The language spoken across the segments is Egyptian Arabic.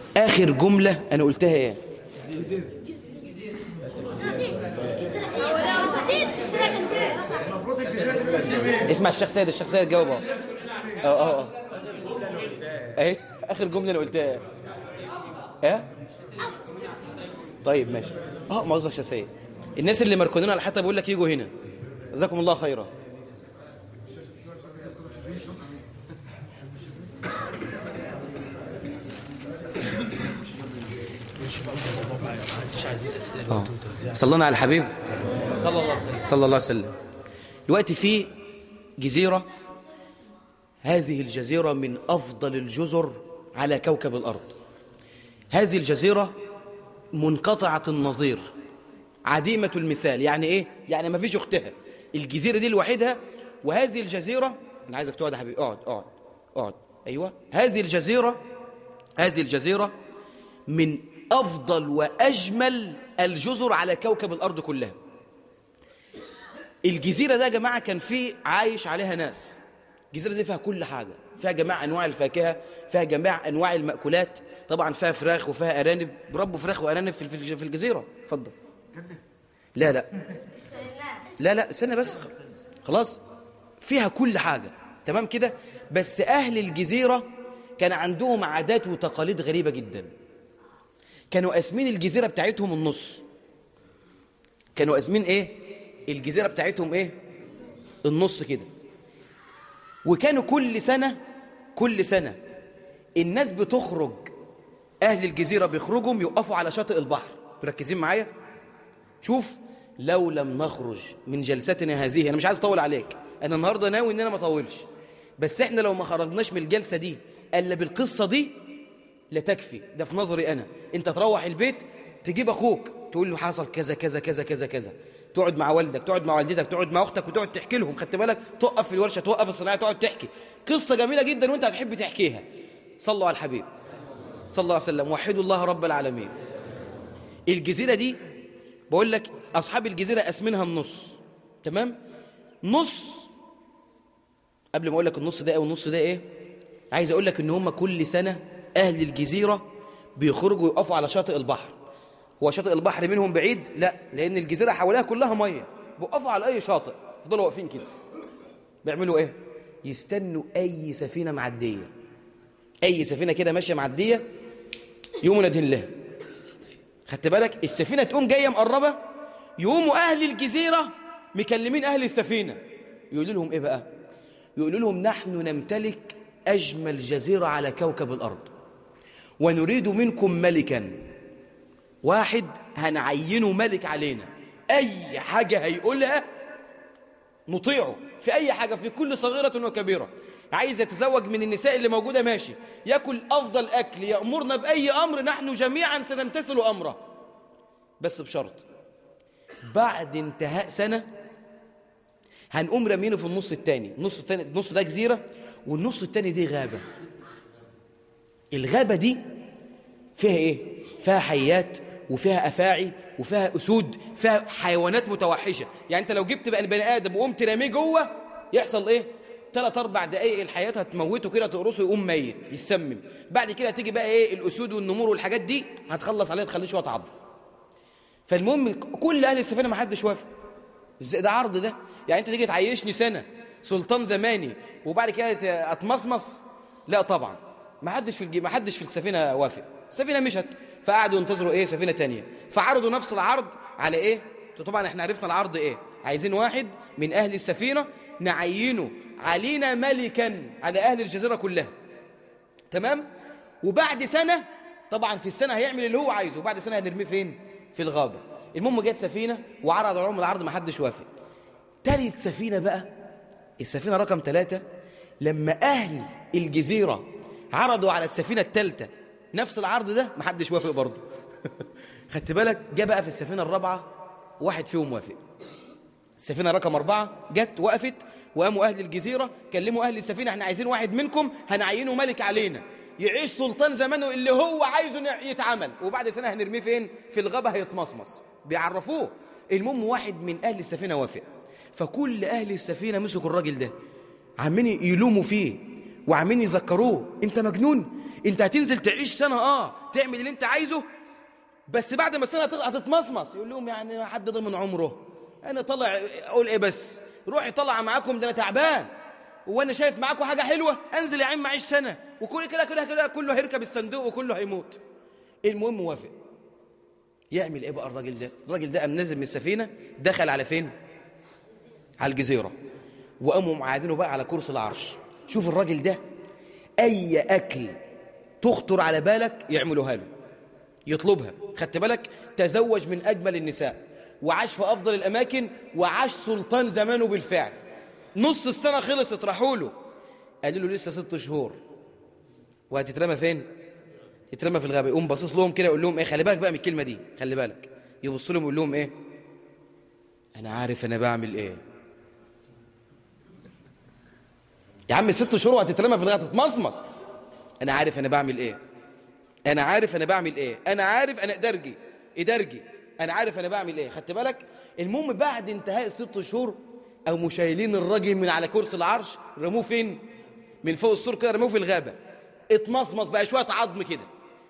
آخر جملة أنا قلتها إيه اسمع الشيخ سيد الشيخ سيد جاوب اهو اه اه اه ايه اخر جمله انا قلتها ايه ايه طيب ماشي اه مؤاخذه يا شيخ سيد الناس اللي مركونين على الحيطه بيقول لك يجوا هنا جزاكم الله خيرا آه. صلينا على الحبيب صلى الله عليه وسلم صلى الله عليه وسلم دلوقتي في جزيرة هذه الجزيرة من أفضل الجزر على كوكب الأرض هذه الجزيرة منقطعة النظير عديمة المثال يعني إيه؟ يعني ما فيش أختها الجزيرة دي لوحدها وهذه الجزيرة أنا عايزك تقعد يا حبيبي اقعد اقعد اقعد أيوة هذه الجزيرة هذه الجزيرة من أفضل وأجمل الجزر على كوكب الأرض كلها الجزيرة ده يا جماعة كان فيه عايش عليها ناس الجزيرة دي فيها كل حاجة فيها جميع أنواع الفاكهة فيها جميع أنواع المأكولات طبعا فيها فراخ وفيها أرانب بربوا فراخ وأرانب في في في الجزيرة اتفضل لا لا لا لا استنى بس خلاص فيها كل حاجة تمام كده بس أهل الجزيرة كان عندهم عادات وتقاليد غريبة جدا كانوا قاسمين الجزيرة بتاعتهم النص كانوا قاسمين ايه الجزيرة بتاعتهم ايه النص كده وكانوا كل سنة كل سنة الناس بتخرج أهل الجزيرة بيخرجوا يقفوا على شاطئ البحر مركزين معايا شوف لو لم نخرج من جلستنا هذه أنا مش عايز أطول عليك أنا النهاردة ناوي إن أنا ما أطولش بس إحنا لو ما خرجناش من الجلسة دي إلا بالقصة دي لا تكفي ده في نظري أنا أنت تروح البيت تجيب أخوك تقول له حصل كذا كذا كذا كذا كذا تقعد مع والدك تقعد مع والدتك تقعد مع أختك وتقعد تحكي لهم خدت بالك تقف في الورشة توقف الصناعية تقعد تحكي قصة جميلة جدا وأنت هتحب تحكيها صلوا على الحبيب صلى الله عليه وسلم وحدوا الله رب العالمين الجزيرة دي بقول لك أصحاب الجزيرة قاسمينها النص تمام نص قبل ما أقول لك النص ده إيه والنص ده إيه عايز أقول لك إن هم كل سنة أهل الجزيرة بيخرجوا يقفوا على شاطئ البحر هو شاطئ البحر منهم بعيد لا لأن الجزيرة حواليها كلها مية بيقفوا على أي شاطئ يفضلوا واقفين كده بيعملوا إيه يستنوا أي سفينة معدية أي سفينة كده ماشية معدية يقوموا نادين لها خدت بالك السفينة تقوم جاية مقربة يقوموا أهل الجزيرة مكلمين أهل السفينة يقولوا لهم إيه بقى يقولوا لهم نحن نمتلك أجمل جزيرة على كوكب الأرض ونريد منكم ملكا واحد هنعينه ملك علينا أي حاجة هيقولها نطيعه في أي حاجة في كل صغيرة وكبيرة عايز يتزوج من النساء اللي موجودة ماشي يأكل أفضل أكل يأمرنا بأي أمر نحن جميعا سنمتثل أمره بس بشرط بعد انتهاء سنة هنقوم رامينه في النص التاني النص التاني النص ده جزيرة والنص التاني دي غابة الغابة دي فيها ايه فيها حيات وفيها افاعي وفيها اسود فيها حيوانات متوحشه يعني انت لو جبت بقى البني ادم وقمت راميه جوه يحصل ايه ثلاث اربع دقائق الحياه هتموته كده تقرصه يقوم ميت يسمم بعد كده تيجي بقى ايه الاسود والنمور والحاجات دي هتخلص عليه تخليه شويه عض فالمهم كل اهل السفينه ما حدش وافق ازاي ده عرض ده يعني انت تيجي تعيشني سنه سلطان زماني وبعد كده اتمصمص لا طبعا ما حدش في الجي... ما حدش في السفينه وافق السفينه مشت فقعدوا ينتظروا ايه سفينه تانية فعرضوا نفس العرض على ايه طبعا احنا عرفنا العرض ايه عايزين واحد من اهل السفينه نعينه علينا ملكا على اهل الجزيره كلها تمام وبعد سنه طبعا في السنه هيعمل اللي هو عايزه وبعد سنه هنرميه فين في الغابه المهم جت سفينه وعرض عليهم العرض ما حدش وافق تالت سفينه بقى السفينه رقم ثلاثة لما اهل الجزيره عرضوا على السفينه الثالثه نفس العرض ده ما حدش وافق برضه خدت بالك جه بقى في السفينه الرابعه واحد فيهم وافق السفينه رقم أربعة جت وقفت وقاموا أهل الجزيرة كلموا أهل السفينة احنا عايزين واحد منكم هنعينه ملك علينا يعيش سلطان زمانه اللي هو عايزه يتعمل وبعد سنة هنرميه فين في الغابة هيتمصمص بيعرفوه المهم واحد من أهل السفينة وافق فكل أهل السفينة مسكوا الراجل ده عمالين يلوموا فيه وعمالين يذكروه انت مجنون انت هتنزل تعيش سنه اه تعمل اللي انت عايزه بس بعد ما السنه تطلع هتتمصمص يقول لهم يعني حد ضمن عمره انا طلع اقول ايه بس روح يطلع معاكم ده انا تعبان وانا شايف معاكم حاجه حلوه انزل يا عم اعيش سنه وكل كده كده كده كله هيركب الصندوق وكله هيموت المهم وافق يعمل ايه بقى الراجل ده الراجل ده قام نزل من السفينه دخل على فين على الجزيره وقاموا معادينه بقى على كرسي العرش شوف الراجل ده اي اكل تخطر على بالك يعملوها له يطلبها خدت بالك تزوج من اجمل النساء وعاش في افضل الاماكن وعاش سلطان زمانه بالفعل نص السنه خلصت راحوا له قالوا له لسه ست شهور وهتترمى فين يترمى في الغابه يقوم باصص لهم كده يقول لهم ايه خلي بالك بقى من الكلمه دي خلي بالك يبص لهم يقول لهم ايه انا عارف انا بعمل ايه يا عم ست شهور وهتترمى في الغابه تتمصمص انا عارف انا بعمل ايه انا عارف انا بعمل ايه انا عارف انا ادرجي ادرجي انا عارف انا بعمل ايه خدت بالك المهم بعد انتهاء الست شهور او شايلين الراجل من على كرسي العرش رموه فين من فوق السور كده رموه في الغابه اتمصمص بقى شويه عظم كده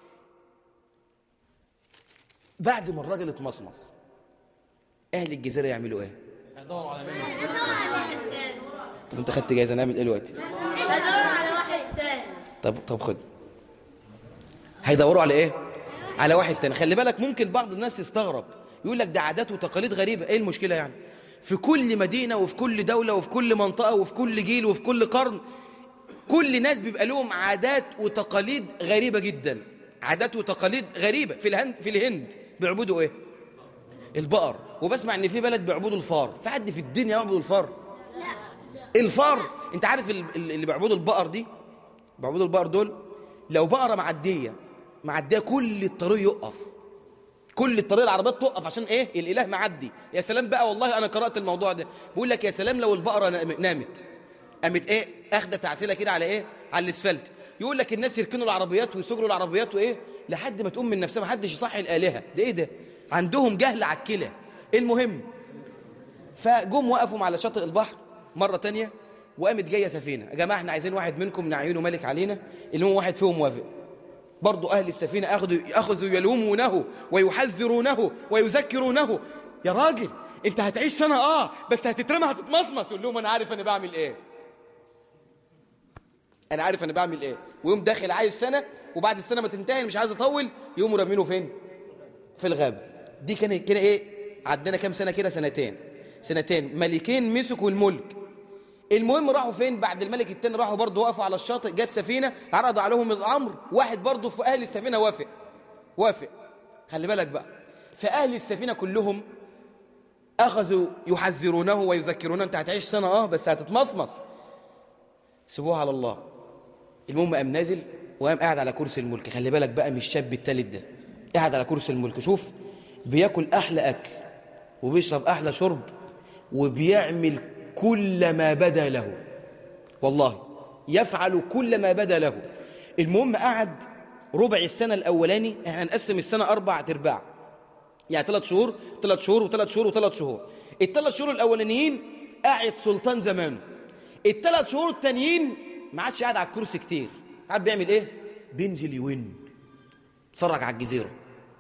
بعد ما الراجل اتمصمص اهل الجزيره يعملوا ايه هيدوروا على مين طب انت خدت جايزه نعمل ايه دلوقتي هدور على واحد تاني طب طب خد هيدوروا على ايه على واحد تاني خلي بالك ممكن بعض الناس يستغرب يقول لك ده عادات وتقاليد غريبه ايه المشكله يعني في كل مدينه وفي كل دوله وفي كل منطقه وفي كل جيل وفي كل قرن كل ناس بيبقى لهم عادات وتقاليد غريبه جدا عادات وتقاليد غريبه في الهند في الهند بيعبدوا ايه البقر وبسمع ان في بلد بيعبدوا الفار في حد في الدنيا يعبد الفار الفار انت عارف ال- ال- اللي بيعبدوا البقر دي بيعبدوا البقر دول لو بقره معديه معديه كل الطريق يقف كل الطريق العربيات تقف عشان ايه الاله معدي يا سلام بقى والله انا قرات الموضوع ده بيقول لك يا سلام لو البقره نام- نامت قامت ايه اخده تعسيله كده على ايه على الاسفلت يقول لك الناس يركنوا العربيات ويسجروا العربيات وايه لحد ما تقوم من نفسها ما حدش يصحي الالهه ده ايه ده عندهم جهل على الكلى المهم فجم وقفوا على شاطئ البحر مرة تانية وقامت جاية سفينة يا جماعة احنا عايزين واحد منكم نعينه ملك علينا اللي هو واحد فيهم موافق برضو أهل السفينة أخذوا, أخذوا يلومونه ويحذرونه ويذكرونه يا راجل انت هتعيش سنة اه بس هتترمى هتتمصمص يقول لهم انا عارف انا بعمل ايه انا عارف انا بعمل ايه ويوم داخل عايز سنة وبعد السنة ما تنتهي مش عايز اطول يقوموا رامينه فين في الغابة دي كان كده ايه عدنا كام سنة كده سنتين سنتين ملكين مسكوا الملك المهم راحوا فين بعد الملك التاني راحوا برضه وقفوا على الشاطئ جت سفينة عرضوا عليهم الأمر واحد برضه في أهل السفينة وافق وافق خلي بالك بقى فأهل السفينة كلهم أخذوا يحذرونه ويذكرونه أنت هتعيش سنة أه بس هتتمصمص سيبوها على الله المهم قام نازل وقام قاعد على كرسي الملك خلي بالك بقى من الشاب التالت ده قاعد على كرسي الملك شوف بياكل أحلى أكل وبيشرب أحلى شرب وبيعمل كل ما بدا له والله يفعل كل ما بدا له المهم قعد ربع السنة الأولاني احنا هنقسم السنة أربع أرباع يعني ثلاث شهور ثلاث شهور وثلاث شهور وثلاث شهور الثلاث شهور الأولانيين قاعد سلطان زمانه الثلاث شهور التانيين ما عادش قاعد على الكرسي كتير قاعد بيعمل ايه بينزل يون اتفرج على الجزيرة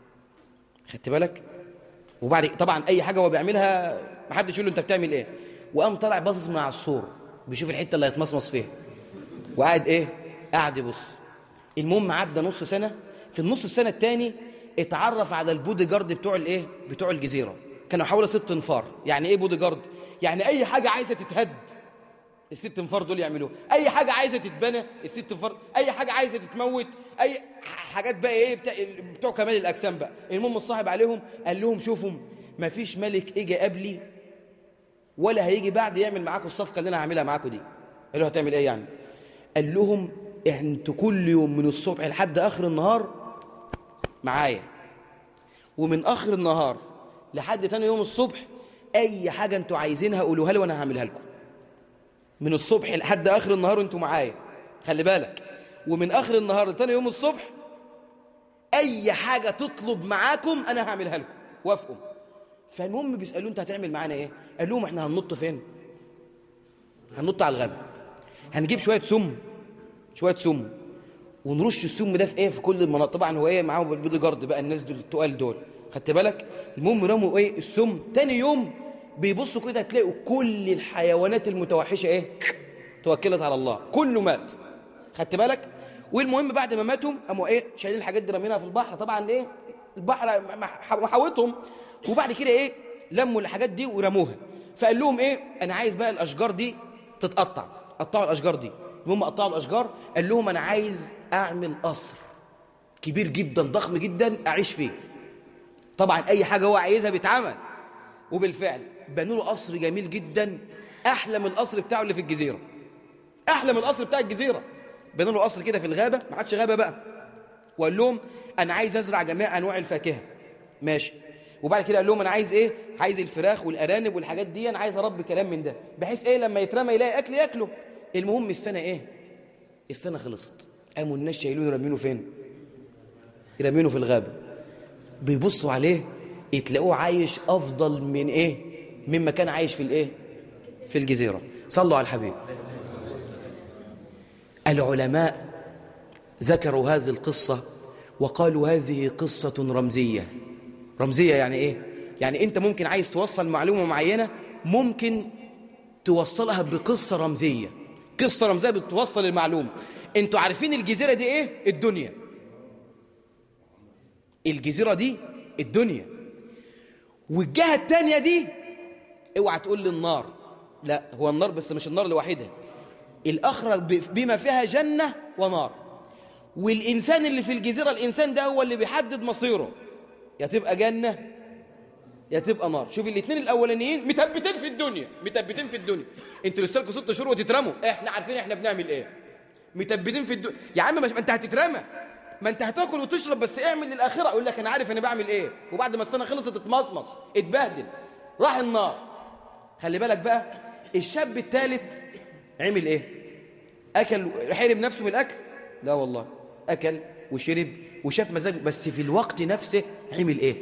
خدت بالك وبعد طبعا اي حاجه هو بيعملها ما حدش يقول له انت بتعمل ايه وقام طالع باصص من على السور بيشوف الحته اللي هيتمصمص فيها وقاعد ايه قاعد يبص المهم عدى نص سنه في النص السنه الثاني اتعرف على البودي جارد بتوع الايه بتوع الجزيره كانوا حوالي ست انفار يعني ايه بودي جارد يعني اي حاجه عايزه تتهد الست انفار دول يعملوها اي حاجه عايزه تتبنى الست انفار اي حاجه عايزه تتموت اي حاجات بقى ايه بتاع بتوع كمال الاجسام بقى المهم الصاحب عليهم قال لهم شوفوا ما فيش ملك اجى قبلي ولا هيجي بعد يعمل معاكم الصفقه اللي انا هعملها معاكم دي قالوا هتعمل ايه يعني قال لهم انتوا كل يوم من الصبح لحد اخر النهار معايا ومن اخر النهار لحد تاني يوم الصبح اي حاجه انتوا عايزينها قولوها لي وانا هعملها لكم من الصبح لحد اخر النهار انتوا معايا خلي بالك ومن اخر النهار لتاني يوم الصبح اي حاجه تطلب معاكم انا هعملها لكم وافقوا فالمهم بيسالوه انت هتعمل معانا ايه قال لهم احنا هننط فين هننط على الغابه هنجيب شويه سم شويه سم ونرش السم ده في ايه في كل المناطق طبعا هو ايه معاهم البيض جارد بقى الناس دول التقال دول خدت بالك المهم رموا ايه السم تاني يوم بيبصوا كده تلاقوا كل الحيوانات المتوحشه ايه توكلت على الله كله مات خدت بالك والمهم بعد ما ماتوا قاموا ايه شايلين الحاجات دي رامينها في البحر طبعا ايه البحر محاوطهم وبعد كده ايه لموا الحاجات دي ورموها فقال لهم ايه انا عايز بقى الاشجار دي تتقطع قطعوا الاشجار دي المهم قطعوا الاشجار قال لهم انا عايز اعمل قصر كبير جدا ضخم جدا اعيش فيه طبعا اي حاجه هو عايزها بيتعمل وبالفعل بنوا له قصر جميل جدا احلى من القصر بتاعه اللي في الجزيره احلى من القصر بتاع الجزيره بنوا له قصر كده في الغابه ما عادش غابه بقى وقال لهم انا عايز ازرع جميع انواع الفاكهه ماشي وبعد كده قال لهم انا عايز ايه عايز الفراخ والارانب والحاجات دي انا عايز اربي كلام من ده بحيث ايه لما يترمى يلاقي اكل ياكله المهم السنه ايه السنه خلصت قاموا الناس شايلونه يرمينه فين يرمينه في الغابه بيبصوا عليه يتلاقوه عايش افضل من ايه مما كان عايش في الايه في الجزيره صلوا على الحبيب العلماء ذكروا هذه القصه وقالوا هذه قصه رمزيه رمزيه يعني ايه يعني انت ممكن عايز توصل معلومه معينه ممكن توصلها بقصه رمزيه قصه رمزيه بتوصل المعلومه انتوا عارفين الجزيره دي ايه الدنيا الجزيره دي الدنيا والجهه الثانيه دي اوعى تقول لي النار لا هو النار بس مش النار لوحدها الاخره بما فيها جنه ونار والانسان اللي في الجزيره الانسان ده هو اللي بيحدد مصيره يا تبقى جنه يا تبقى نار شوف الاثنين الاولانيين مثبتين في الدنيا مثبتين في الدنيا انتوا لسه ست شهور وتترموا احنا عارفين احنا بنعمل ايه مثبتين في الدنيا يا عم ما انت هتترمى ما انت هتاكل وتشرب بس اعمل للاخره اقول لك انا عارف انا بعمل ايه وبعد ما السنه خلصت اتمصمص اتبهدل راح النار خلي بالك بقى الشاب الثالث عمل ايه اكل حرم نفسه من الاكل لا والله اكل وشرب وشاف مزاجه بس في الوقت نفسه عمل ايه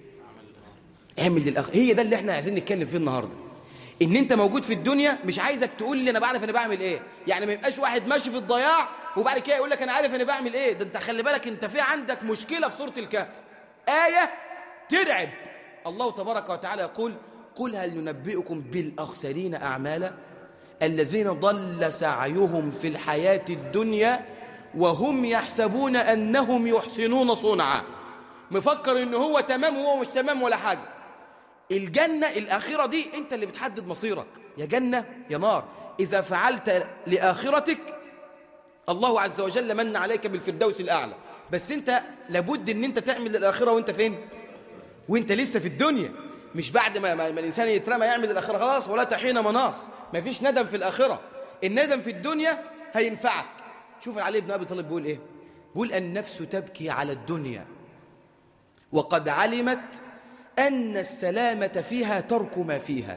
عمل للاخ هي ده اللي احنا عايزين نتكلم فيه النهارده ان انت موجود في الدنيا مش عايزك تقول لي انا بعرف انا بعمل ايه يعني ما يبقاش واحد ماشي في الضياع وبعد كده يقول لك انا عارف انا بعمل ايه ده انت خلي بالك انت في عندك مشكله في سوره الكهف ايه ترعب الله تبارك وتعالى يقول قل هل ننبئكم بالاخسرين اعمالا الذين ضل سعيهم في الحياه الدنيا وهم يحسبون انهم يحسنون صنعا مفكر ان هو تمام وهو مش تمام ولا حاجه الجنة الآخرة دي أنت اللي بتحدد مصيرك يا جنة يا نار إذا فعلت لآخرتك الله عز وجل من عليك بالفردوس الأعلى بس أنت لابد أن أنت تعمل للآخرة وأنت فين وأنت لسه في الدنيا مش بعد ما, ما الإنسان يترمى يعمل للآخرة خلاص ولا تحين مناص ما فيش ندم في الآخرة الندم في الدنيا هينفعك شوف علي بن أبي طالب بيقول إيه بيقول النفس تبكي على الدنيا وقد علمت أن السلامة فيها ترك ما فيها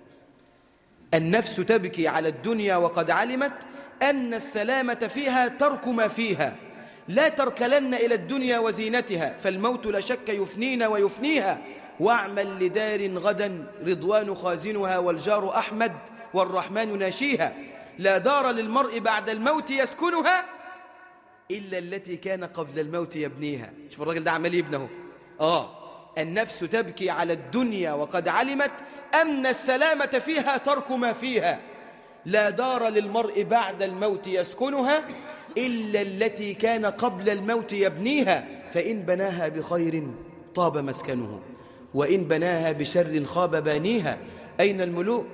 النفس تبكي على الدنيا وقد علمت أن السلامة فيها ترك ما فيها لا تركلن إلى الدنيا وزينتها فالموت لا شك يفنينا ويفنيها واعمل لدار غدا رضوان خازنها والجار أحمد والرحمن ناشيها لا دار للمرء بعد الموت يسكنها إلا التي كان قبل الموت يبنيها شوف الراجل ده عمال يبنه آه النفس تبكي على الدنيا وقد علمت أن السلامة فيها ترك ما فيها لا دار للمرء بعد الموت يسكنها إلا التي كان قبل الموت يبنيها فإن بناها بخير طاب مسكنه وإن بناها بشر خاب بانيها أين الملوك؟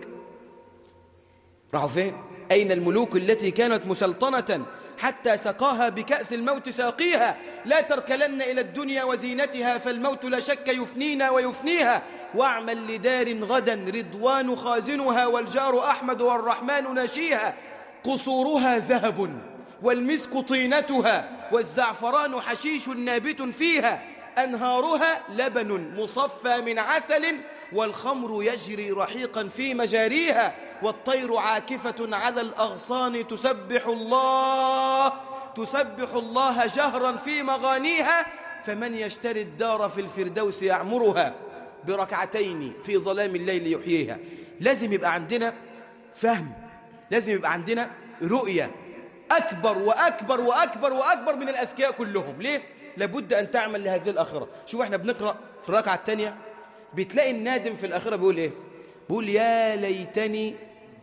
راحوا فين؟ أين الملوك التي كانت مسلطنة حتى سقاها بكأس الموت ساقيها لا تركلن إلى الدنيا وزينتها فالموت لا شك يفنينا ويفنيها واعمل لدار غدا رضوان خازنها والجار أحمد والرحمن ناشيها قصورها ذهب والمسك طينتها والزعفران حشيش نابت فيها أنهارها لبن مصفى من عسل والخمر يجري رحيقا في مجاريها والطير عاكفة على الأغصان تسبح الله تسبح الله جهرا في مغانيها فمن يشتري الدار في الفردوس يعمرها بركعتين في ظلام الليل يحييها لازم يبقى عندنا فهم لازم يبقى عندنا رؤية أكبر وأكبر وأكبر وأكبر من الأذكياء كلهم ليه؟ لابد أن تعمل لهذه الآخرة شوف احنا بنقرأ في الركعة الثانية بتلاقي النادم في الآخرة بيقول إيه؟ بيقول يا ليتني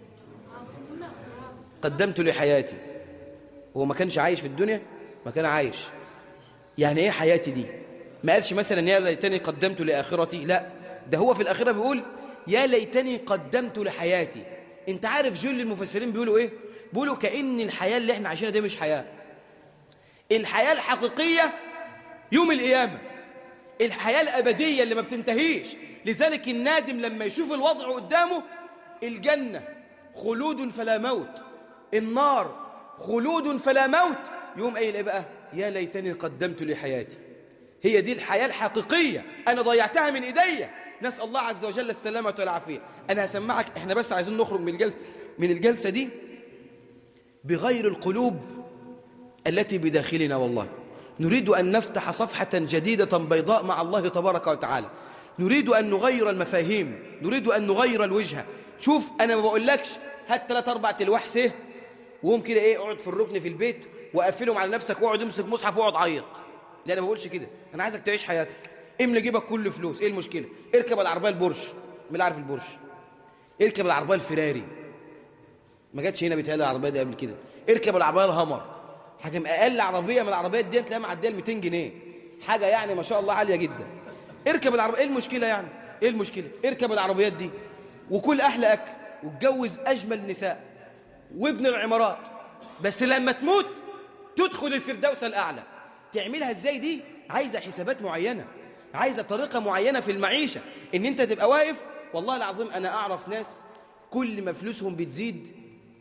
قدمت لحياتي هو ما كانش عايش في الدنيا ما كان عايش يعني ايه حياتي دي ما قالش مثلا يا ليتني قدمت لآخرتي لا ده هو في الآخرة بيقول يا ليتني قدمت لحياتي انت عارف جل المفسرين بيقولوا ايه بيقولوا كأن الحياة اللي احنا عايشينها دي مش حياة الحياة الحقيقية يوم القيامة الحياة الأبدية اللي ما بتنتهيش لذلك النادم لما يشوف الوضع قدامه الجنة خلود فلا موت النار خلود فلا موت يوم قايل ايه بقى يا ليتني قدمت لحياتي هي دي الحياة الحقيقية أنا ضيعتها من إيديا نسأل الله عز وجل السلامة والعافية أنا هسمعك إحنا بس عايزين نخرج من الجلسة من الجلسة دي بغير القلوب التي بداخلنا والله نريد أن نفتح صفحة جديدة بيضاء مع الله تبارك وتعالى نريد أن نغير المفاهيم نريد أن نغير الوجهة شوف أنا ما بقولكش هات ثلاث أربع تلواح سه وقوم كده إيه اقعد في الركن في البيت وقفلهم على نفسك واقعد امسك مصحف واقعد عيط لا أنا ما بقولش كده أنا عايزك تعيش حياتك املى جيبك كل فلوس إيه المشكلة اركب العربية البورش مين عارف البورش اركب العربية الفراري ما جاتش هنا بيتهيألي العربية دي قبل كده اركب العربية الهمر حاجة اقل عربية من العربيات دي تلاقيها معديه ال 200 جنيه حاجة يعني ما شاء الله عالية جدا اركب العربية ايه المشكلة يعني ايه المشكلة اركب العربيات دي وكل احلى اكل واتجوز اجمل نساء وابن العمارات بس لما تموت تدخل الفردوس الاعلى تعملها ازاي دي عايزة حسابات معينة عايزة طريقة معينة في المعيشة ان انت تبقى واقف والله العظيم انا اعرف ناس كل ما فلوسهم بتزيد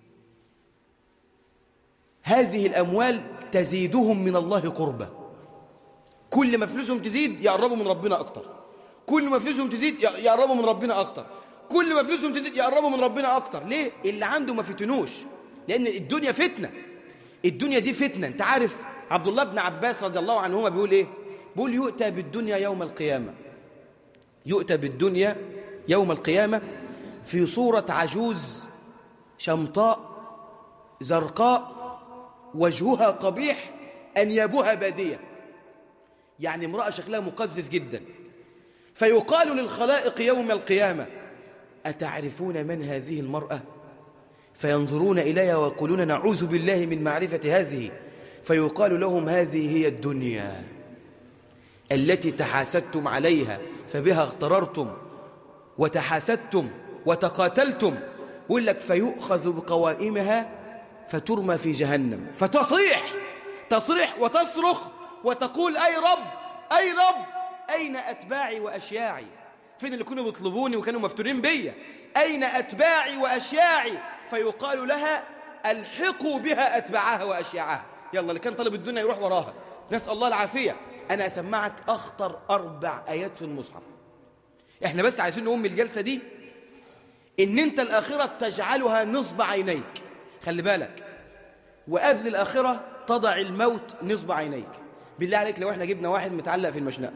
هذه الأموال تزيدهم من الله قربة كل ما فلوسهم تزيد يقربوا من ربنا أكتر كل ما فلوسهم تزيد يقربوا من ربنا أكتر كل ما فلوسهم تزيد يقربوا من ربنا أكتر ليه؟ اللي عنده ما فتنوش لأن الدنيا فتنة الدنيا دي فتنة أنت عارف عبد الله بن عباس رضي الله عنهما بيقول إيه؟ بيقول يؤتى بالدنيا يوم القيامة يؤتى بالدنيا يوم القيامة في صورة عجوز شمطاء زرقاء وجهها قبيح أنيابها بادية يعني امرأة شكلها مقزز جدا فيقال للخلائق يوم القيامة أتعرفون من هذه المرأة فينظرون إليها ويقولون نعوذ بالله من معرفة هذه فيقال لهم هذه هي الدنيا التي تحاسدتم عليها فبها اغتررتم وتحاسدتم وتقاتلتم يقول لك فيؤخذ بقوائمها فترمى في جهنم فتصيح تصيح وتصرخ وتقول أي رب أي رب أين أتباعي وأشياعي فين اللي كانوا بيطلبوني وكانوا مفتونين بيا أين أتباعي وأشياعي فيقال لها ألحقوا بها أتباعها وأشياعها يلا اللي كان طالب الدنيا يروح وراها نسأل الله العافية أنا أسمعك أخطر أربع آيات في المصحف إحنا بس عايزين نقوم من الجلسة دي إن أنت الآخرة تجعلها نصب عينيك خلي بالك وقبل الآخرة تضع الموت نصب عينيك بالله عليك لو احنا جبنا واحد متعلق في المشنقة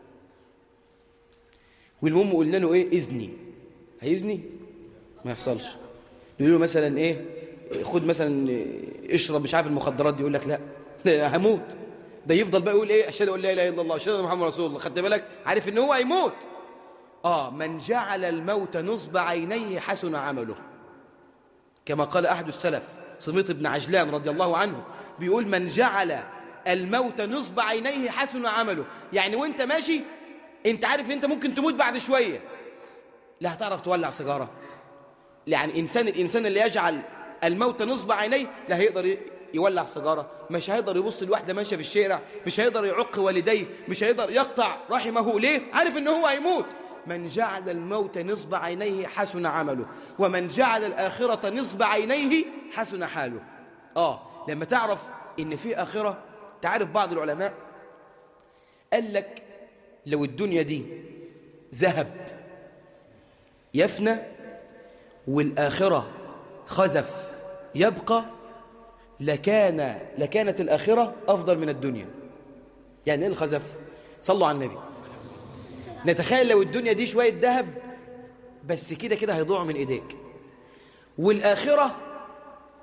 والمهم قلنا له ايه اذني هيزني ما يحصلش نقول له مثلا ايه خد مثلا اشرب مش عارف المخدرات دي يقول لك لا, لا هموت ده يفضل بقى يقول ايه اشهد ان لا اله الا الله اشهد ان محمد رسول الله خدت بالك عارف ان هو هيموت اه من جعل الموت نصب عينيه حسن عمله كما قال أحد السلف سميط بن عجلان رضي الله عنه بيقول من جعل الموت نصب عينيه حسن عمله يعني وانت ماشي انت عارف انت ممكن تموت بعد شوية لا هتعرف تولع سيجارة يعني إنسان الإنسان اللي يجعل الموت نصب عينيه لا هيقدر يولع سيجارة مش هيقدر يبص لواحدة ماشية في الشارع مش هيقدر يعق والديه مش هيقدر يقطع رحمه ليه عارف ان هو هيموت من جعل الموت نصب عينيه حسن عمله ومن جعل الآخرة نصب عينيه حسن حاله آه لما تعرف إن في آخرة تعرف بعض العلماء قال لك لو الدنيا دي ذهب يفنى والآخرة خزف يبقى لكان لكانت الآخرة أفضل من الدنيا يعني إيه الخزف صلوا على النبي نتخيل لو الدنيا دي شوية ذهب بس كده كده هيضيعوا من إيديك والآخرة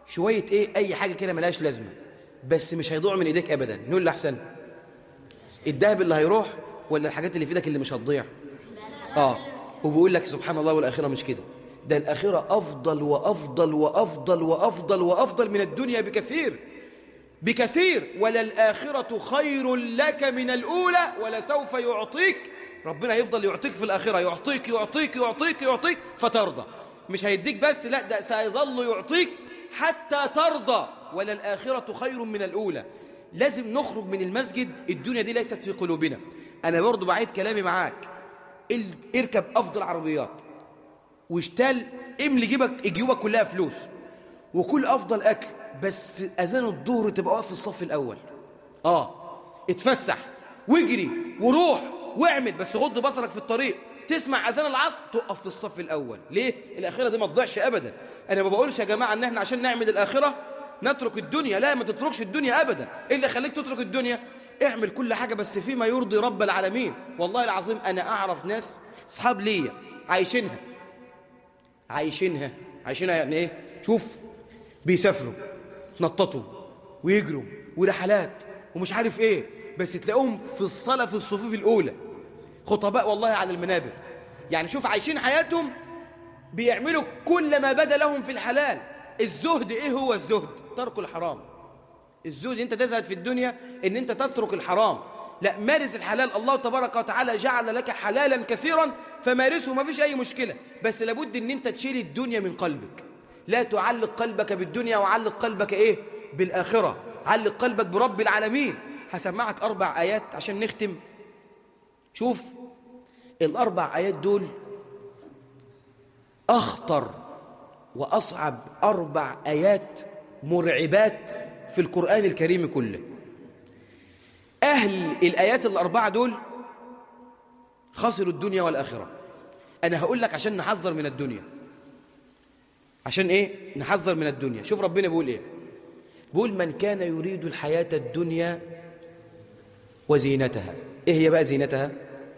شوية ايه اي حاجة كده ملهاش لازمة بس مش هيضيع من ايديك ابدا نقول اللي احسن الذهب اللي هيروح ولا الحاجات اللي في ايدك اللي مش هتضيع اه وبيقول لك سبحان الله والاخره مش كده ده الاخره افضل وافضل وافضل وافضل وافضل من الدنيا بكثير بكثير وللآخرة خير لك من الأولى ولسوف يعطيك ربنا يفضل يعطيك في الآخرة يعطيك يعطيك يعطيك يعطيك فترضى مش هيديك بس لا ده سيظل يعطيك حتى ترضى وللآخرة خير من الأولى لازم نخرج من المسجد الدنيا دي ليست في قلوبنا أنا برضو بعيد كلامي معاك ال- اركب أفضل عربيات واشتال املي جيبك جيوبك كلها فلوس وكل افضل اكل بس اذان الظهر تبقى واقف في الصف الاول اه اتفسح واجري وروح واعمل بس غض بصرك في الطريق تسمع اذان العصر تقف في الصف الاول ليه الاخره دي ما تضيعش ابدا انا ما بقولش يا جماعه ان احنا عشان نعمل الاخره نترك الدنيا لا ما تتركش الدنيا ابدا ايه اللي يخليك تترك الدنيا اعمل كل حاجه بس فيما يرضي رب العالمين والله العظيم انا اعرف ناس اصحاب ليا عايشينها عايشينها عايشينها يعني ايه شوف بيسافروا يتنططوا ويجروا ورحلات ومش عارف ايه بس تلاقوهم في الصلاة في الصفوف الأولى خطباء والله على المنابر يعني شوف عايشين حياتهم بيعملوا كل ما بدا لهم في الحلال الزهد ايه هو الزهد ترك الحرام الزهد انت تزهد في الدنيا ان انت تترك الحرام لا مارس الحلال الله تبارك وتعالى جعل لك حلالا كثيرا فمارسه ما فيش اي مشكلة بس لابد ان انت تشيل الدنيا من قلبك لا تعلق قلبك بالدنيا وعلق قلبك ايه بالآخرة علق قلبك برب العالمين هسمعك أربع آيات عشان نختم شوف الأربع آيات دول أخطر وأصعب أربع آيات مرعبات في القرآن الكريم كله أهل الآيات الأربعة دول خسروا الدنيا والآخرة أنا هقول لك عشان نحذر من الدنيا عشان إيه؟ نحذر من الدنيا شوف ربنا بيقول إيه بيقول من كان يريد الحياة الدنيا وزينتها إيه هي بقى زينتها؟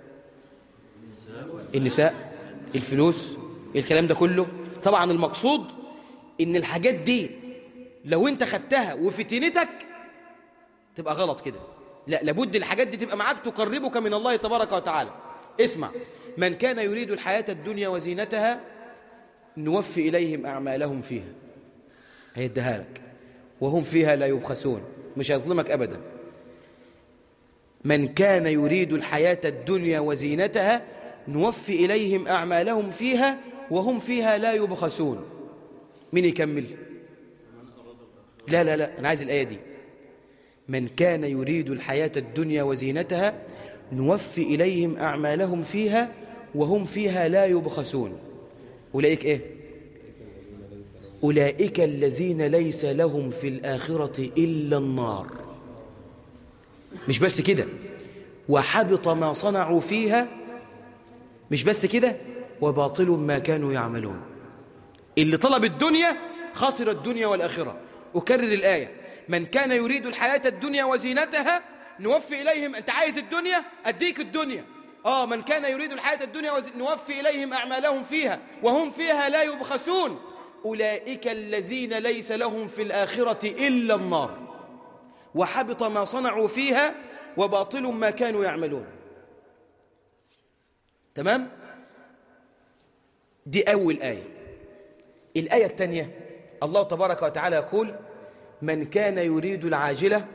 النساء الفلوس الكلام ده كله طبعا المقصود إن الحاجات دي لو أنت خدتها وفتنتك تبقى غلط كده لا لابد الحاجات دي تبقى معاك تقربك من الله تبارك وتعالى اسمع من كان يريد الحياة الدنيا وزينتها نوفي إليهم أعمالهم فيها هيديها لك وهم فيها لا يبخسون مش هيظلمك أبدا من كان يريد الحياة الدنيا وزينتها نوفي إليهم أعمالهم فيها وهم فيها لا يبخسون مين يكمل لا لا لا أنا عايز الآية دي من كان يريد الحياة الدنيا وزينتها نوفي إليهم أعمالهم فيها وهم فيها لا يبخسون أولئك إيه؟ أولئك الذين ليس لهم في الآخرة إلا النار مش بس كده وحبط ما صنعوا فيها مش بس كده وباطل ما كانوا يعملون اللي طلب الدنيا خسر الدنيا والآخرة أكرر الآية من كان يريد الحياة الدنيا وزينتها نوفي إليهم أنت عايز الدنيا أديك الدنيا آه من كان يريد الحياة الدنيا وز... نوفي إليهم أعمالهم فيها وهم فيها لا يبخسون أولئك الذين ليس لهم في الآخرة إلا النار وحبط ما صنعوا فيها وباطل ما كانوا يعملون تمام دي أول آية الآية الثانية الله تبارك وتعالى يقول من كان يريد العاجلة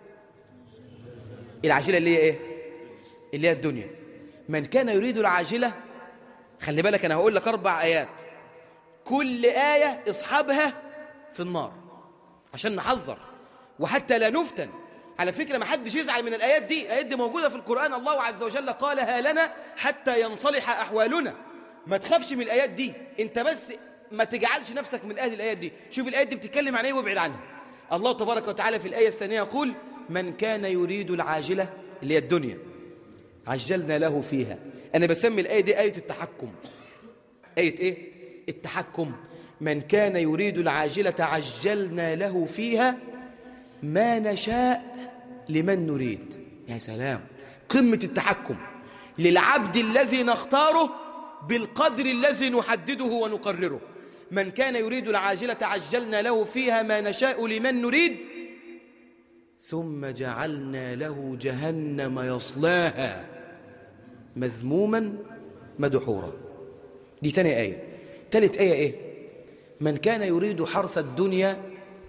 العاجلة اللي هي ايه اللي هي الدنيا من كان يريد العاجلة خلي بالك انا هقول لك اربع ايات كل آية اصحابها في النار عشان نحذر وحتى لا نفتن على فكرة ما حدش يزعل من الآيات دي الآيات دي موجودة في القرآن الله عز وجل قالها لنا حتى ينصلح أحوالنا ما تخافش من الآيات دي انت بس ما تجعلش نفسك من أهل الآيات دي شوف الآيات دي بتتكلم عن ايه وابعد عنها الله تبارك وتعالى في الآية الثانية يقول من كان يريد العاجلة اللي هي الدنيا عجلنا له فيها أنا بسمي الآية دي آية التحكم آية إيه؟ التحكم من كان يريد العاجلة عجلنا له فيها ما نشاء لمن نريد يا سلام قمة التحكم للعبد الذي نختاره بالقدر الذي نحدده ونقرره من كان يريد العاجلة عجلنا له فيها ما نشاء لمن نريد ثم جعلنا له جهنم يصلاها مذموما مدحورا دي تاني آية تالت آية إيه من كان يريد حرث الدنيا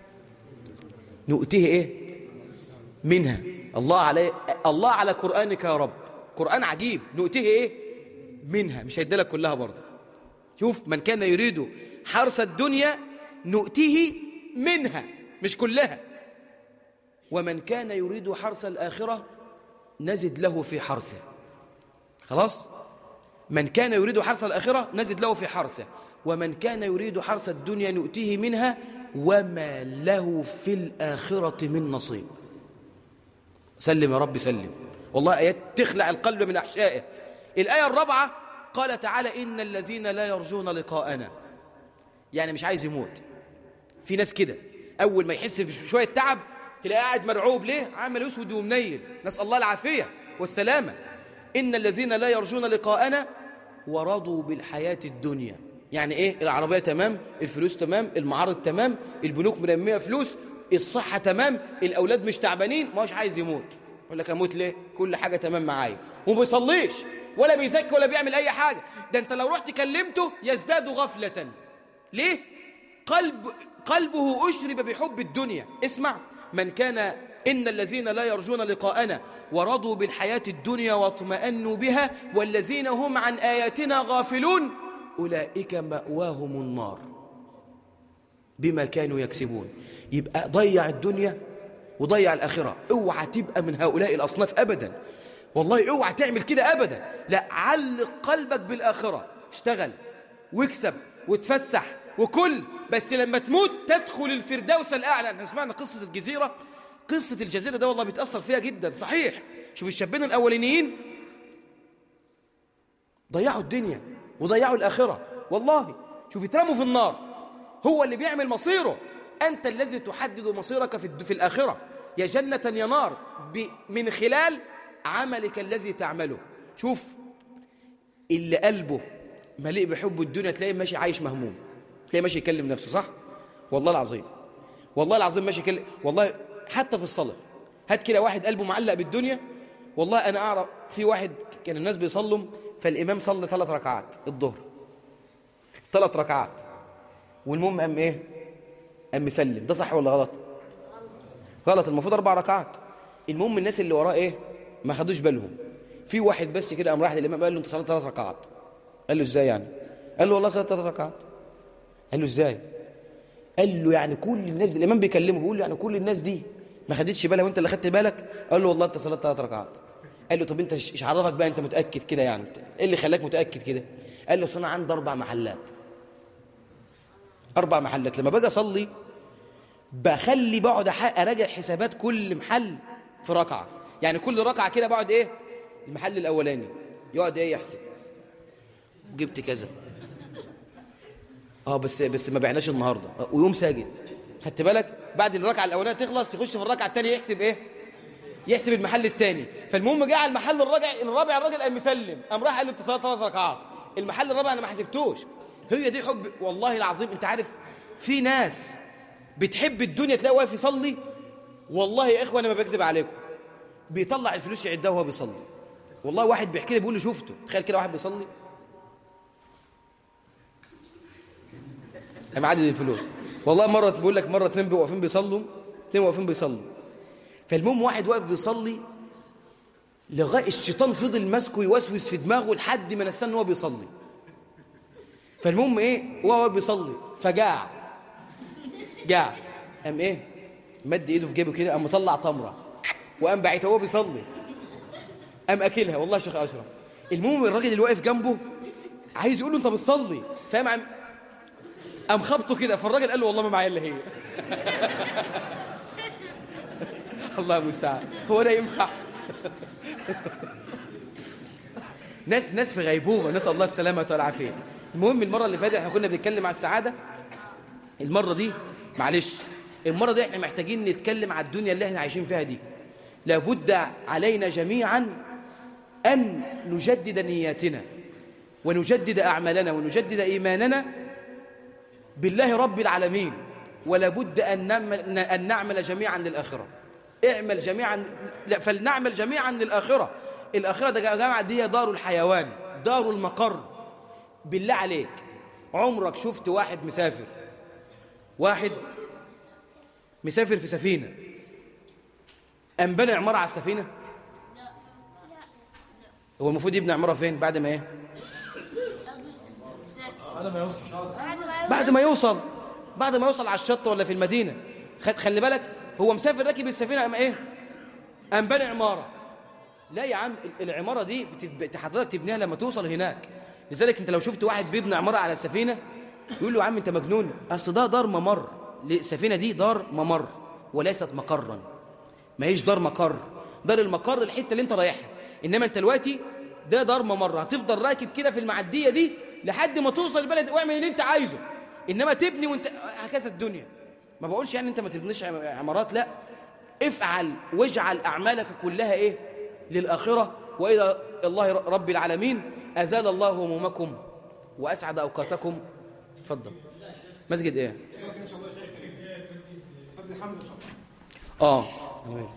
نؤتيه إيه منها الله على الله على قرآنك يا رب قرآن عجيب نؤتيه إيه منها مش هيدلك كلها برضه شوف من كان يريد حرث الدنيا نؤتيه منها مش كلها ومن كان يريد حرث الآخرة نزد له في حرثه خلاص من كان يريد حرث الآخرة نزد له في حرثه ومن كان يريد حرث الدنيا نؤتيه منها وما له في الآخرة من نصيب سلم يا رب سلم والله آيات تخلع القلب من أحشائه الآية الرابعة قال تعالى إن الذين لا يرجون لقاءنا يعني مش عايز يموت في ناس كده أول ما يحس بشوية تعب تلاقيه قاعد مرعوب ليه عمل يسود ومنيل نسأل الله العافية والسلامة إن الذين لا يرجون لقاءنا ورضوا بالحياة الدنيا يعني إيه العربية تمام الفلوس تمام المعارض تمام البنوك مرمية فلوس الصحة تمام الأولاد مش تعبانين ما هوش عايز يموت يقول لك أموت ليه كل حاجة تمام معايا وما بيصليش ولا بيزكي ولا بيعمل أي حاجة ده أنت لو رحت كلمته يزداد غفلة ليه قلب قلبه أشرب بحب الدنيا اسمع من كان إن الذين لا يرجون لقاءنا ورضوا بالحياة الدنيا واطمأنوا بها والذين هم عن آياتنا غافلون أولئك مأواهم النار بما كانوا يكسبون يبقى ضيع الدنيا وضيع الآخرة اوعى تبقى من هؤلاء الأصناف أبدا والله اوعى تعمل كده أبدا لا علق قلبك بالآخرة اشتغل واكسب وتفسح وكل بس لما تموت تدخل الفردوس الأعلى احنا سمعنا قصة الجزيرة قصة الجزيرة ده والله بيتأثر فيها جدا صحيح شوف الشابين الأولانيين ضيعوا الدنيا وضيعوا الآخرة والله شوف اترموا في النار هو اللي بيعمل مصيره أنت الذي تحدد مصيرك في, في الآخرة يا جنة يا نار من خلال عملك الذي تعمله شوف اللي قلبه مليء بحب الدنيا تلاقيه ماشي عايش مهموم تلاقيه ماشي يكلم نفسه صح والله العظيم والله العظيم ماشي يكلم والله حتى في الصلاة هات كده واحد قلبه معلق بالدنيا والله أنا أعرف في واحد كان الناس بيصلوا فالإمام صلى ثلاث ركعات الظهر ثلاث ركعات والمهم قام إيه قام مسلم ده صح ولا غلط غلط المفروض أربع ركعات المهم الناس اللي وراه إيه ما خدوش بالهم في واحد بس كده قام راح للإمام قال له أنت صليت ثلاث ركعات قال له إزاي يعني قال له والله صليت ثلاث ركعات قال له إزاي قال له يعني كل الناس دي الإمام بيكلمه بيقول له يعني كل الناس دي ما خدتش بالها وانت اللي خدت بالك قال له والله انت صليت ثلاث ركعات قال له طب انت ايش عرفك بقى انت متاكد كده يعني ايه اللي خلاك متاكد كده قال له اصل انا عندي اربع محلات اربع محلات لما باجي اصلي بخلي بقعد اراجع حسابات كل محل في ركعه يعني كل ركعه كده بقعد ايه المحل الاولاني يقعد ايه يحسب جبت كذا اه بس بس ما بعناش النهارده ويوم ساجد خدت بالك بعد الركعه الاولانيه تخلص يخش في الركعه الثانيه يحسب ايه يحسب المحل الثاني فالمهم جه على المحل الرابع الرابع الراجل قام مسلم قام راح قال له انت صلاه ثلاث ركعات المحل الرابع انا ما حسبتوش هي دي حب والله العظيم انت عارف في ناس بتحب الدنيا تلاقي واقف يصلي والله يا اخوه انا ما بكذب عليكم بيطلع الفلوس يعدها وهو بيصلي والله واحد بيحكي لي بيقول لي شفته تخيل كده واحد بيصلي قام عدد الفلوس والله مرة بقول لك مرة اتنين واقفين بيصلوا اتنين واقفين بيصلوا فالمهم واحد واقف بيصلي لغاية الشيطان فضل ماسكه يوسوس في دماغه لحد ما نسى ان هو بيصلي فالمهم ايه هو واقف بيصلي فجاع جاع قام ايه مد ايده في جيبه كده قام مطلع تمره وقام باعتها وهو بيصلي قام اكلها والله يا شيخ اشرف المهم الراجل اللي واقف جنبه عايز يقول له انت بتصلي فاهم عم قام خبطه كده فالراجل قال له والله ما معايا الا هي الله المستعان هو ده ينفع ناس ناس في غيبوبه نسال الله السلامه والعافيه المهم المره اللي فاتت احنا كنا بنتكلم على السعاده المره دي معلش المره دي احنا محتاجين نتكلم على الدنيا اللي احنا عايشين فيها دي لابد علينا جميعا ان نجدد نياتنا ونجدد اعمالنا ونجدد ايماننا بالله رب العالمين ولا بد أن نعمل, أن نعمل جميعا للآخرة اعمل جميعا لا فلنعمل جميعا للآخرة الآخرة ده يا جماعة دي هي دار الحيوان دار المقر بالله عليك عمرك شفت واحد مسافر واحد مسافر في سفينة أم بنى عمارة على السفينة هو المفروض يبني عمارة فين بعد ما ايه بعد ما يوصل بعد ما يوصل على الشط ولا في المدينة خد خلي بالك هو مسافر راكب السفينة أم إيه أم بني عمارة لا يا عم العمارة دي بتت- حضرتك تبنيها لما توصل هناك لذلك أنت لو شفت واحد بيبني عمارة على السفينة يقول له يا عم أنت مجنون أصل ده دار ممر السفينة دي دار ممر وليست مقرا ما هيش دار مقر دار المقر الحتة اللي أنت رايحها إنما أنت دلوقتي ده دار ممر هتفضل راكب كده في المعدية دي لحد ما توصل البلد واعمل اللي أنت عايزه إنما تبني وأنت هكذا الدنيا ما بقولش يعني أنت ما تبنيش عم- عمارات لا افعل واجعل أعمالك كلها إيه للآخرة وإذا الله رب العالمين أزال الله همومكم وأسعد أوقاتكم اتفضل مسجد إيه مسجد حمزه آه